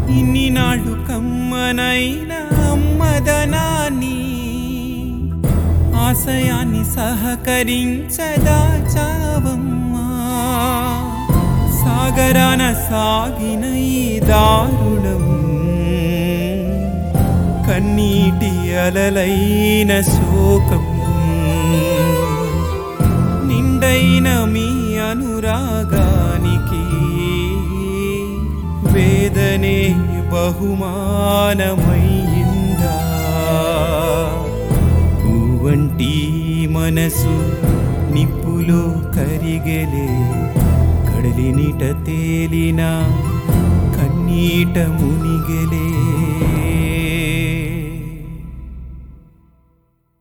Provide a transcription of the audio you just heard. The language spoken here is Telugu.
ఇన్ని నాళ్ళు కమ్మనైన అమ్మదనాన్ని ఆశయాన్ని సహకరించదా చావమ్మా సాగరాన సాగిన ఈ దారుణం కన్నీటి అలలైన శోకం నిండైన మీ అనురాగానికి వేదనే బహుమానమయ్యిందా పువ్వంటి మనసు నిప్పులో కరిగెలే కడలినిట తేలిన కన్నీట మునిగెలే